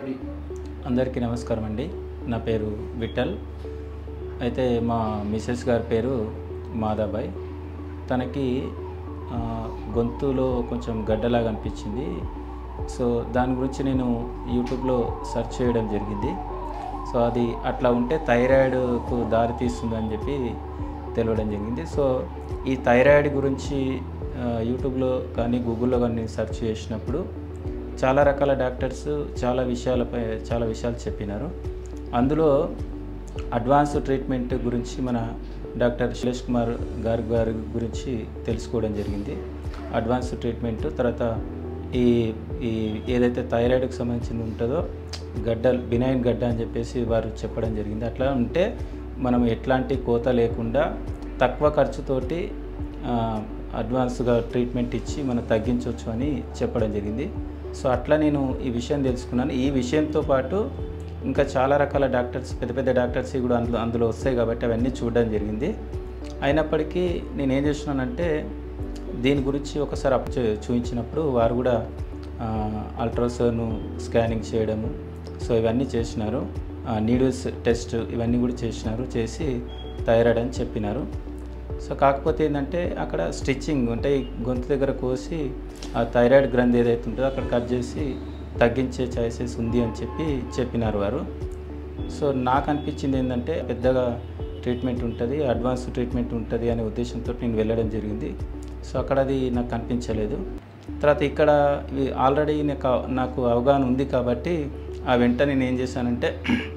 రవి అందరికీ నమస్కారం అండి నా పేరు విఠల్ అయితే మా మిసెస్ గారి పేరు మాదాబాయ్ తనకి ఆ, గొంతులో కొంచెం గడ్డలాగా అనిపించింది సో దాని గురించి నేను యూట్యూబ్లో సెర్చ్ చేయడం జరిగింది సో అది అట్లా ఉంటే థైరాయిడ్కు దారి తీస్తుందని చెప్పి తెలియడం జరిగింది సో ఈ థైరాయిడ్ గురించి ఆ, యూట్యూబ్లో కానీ గూగుల్లో కానీ సెర్చ్ చేసినప్పుడు చాలా రకాల డాక్టర్స్ చాలా విషయాలపై చాలా విషయాలు చెప్పినారు అందులో అడ్వాన్స్ ట్రీట్మెంట్ గురించి మన డాక్టర్ శిలేష్ కుమార్ గారి గారి గురించి తెలుసుకోవడం జరిగింది అడ్వాన్స్ ట్రీట్మెంట్ తర్వాత ఈ ఈ ఏదైతే థైరాయిడ్కి సంబంధించింది ఉంటుందో గడ్డ బినైన్ గడ్డ అని చెప్పేసి వారు చెప్పడం జరిగింది అట్లా ఉంటే మనం ఎట్లాంటి కోత లేకుండా తక్కువ ఖర్చుతోటి ఆ, అడ్వాన్స్గా ట్రీట్మెంట్ ఇచ్చి మనం తగ్గించవచ్చు అని చెప్పడం జరిగింది సో అట్లా నేను ఈ విషయం తెలుసుకున్నాను ఈ విషయంతో పాటు ఇంకా చాలా రకాల డాక్టర్స్ పెద్ద పెద్ద డాక్టర్స్ కూడా అందులో అందులో వస్తాయి కాబట్టి అవన్నీ చూడడం జరిగింది అయినప్పటికీ నేను ఏం చేస్తున్నానంటే దీని గురించి ఒకసారి అప్పు చూ- చూపించినప్పుడు వారు కూడా అల్ట్రాసౌండ్ స్కానింగ్ చేయడము సో ఇవన్నీ చేసినారు నీడిల్స్ టెస్ట్ ఇవన్నీ కూడా చేసినారు చేసి థైరాయిడ్ అని చెప్పినారు సో కాకపోతే ఏంటంటే అక్కడ స్టిచ్చింగ్ అంటే ఈ గొంతు దగ్గర కోసి ఆ థైరాయిడ్ గ్రంథి ఏదైతే ఉంటుందో అక్కడ కట్ చేసి తగ్గించే ఛాయిసెస్ ఉంది అని చెప్పి చెప్పినారు వారు సో నాకు అనిపించింది ఏంటంటే పెద్దగా ట్రీట్మెంట్ ఉంటుంది అడ్వాన్స్ ట్రీట్మెంట్ ఉంటుంది అనే ఉద్దేశంతో నేను వెళ్ళడం జరిగింది సో అక్కడ అది నాకు కనిపించలేదు తర్వాత ఇక్కడ ఇవి ఆల్రెడీ నాకు నాకు అవగాహన ఉంది కాబట్టి ఆ వెంట నేను ఏం చేశానంటే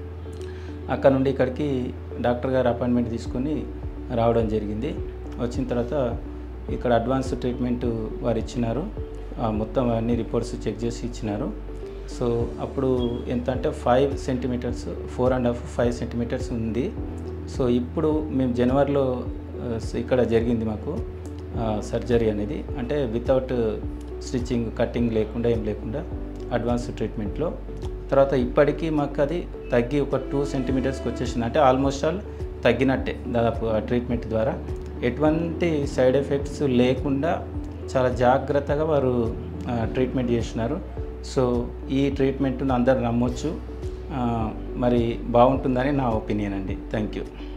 అక్కడ నుండి ఇక్కడికి డాక్టర్ గారు అపాయింట్మెంట్ తీసుకొని రావడం జరిగింది వచ్చిన తర్వాత ఇక్కడ అడ్వాన్స్ ట్రీట్మెంట్ వారు ఇచ్చినారు ఆ మొత్తం అన్ని రిపోర్ట్స్ చెక్ చేసి ఇచ్చినారు సో అప్పుడు ఎంత అంటే five centimetres four and half five centimetres ఉంది సో ఇప్పుడు మేము జనవరిలో ఆ, ఇక్కడ జరిగింది మాకు సర్జరీ అనేది అంటే వితౌట్ స్టిచ్చింగ్ కటింగ్ లేకుండా ఏం లేకుండా అడ్వాన్స్ ట్రీట్మెంట్లో తర్వాత ఇప్పటికీ మాకు అది తగ్గి ఒక టూ సెంటీమీటర్స్కి వచ్చేసింది అంటే ఆల్మోస్ట్ ఆల్ తగ్గినట్టే దాదాపు ఆ ట్రీట్మెంట్ ద్వారా ఎటువంటి సైడ్ ఎఫెక్ట్స్ లేకుండా చాలా జాగ్రత్తగా వారు ఆ, ట్రీట్మెంట్ చేసినారు సో ఈ ట్రీట్మెంట్ను అందరు నమ్మొచ్చు ఆ, మరి బాగుంటుందని నా ఒపీనియన్ అండి థ్యాంక్ యూ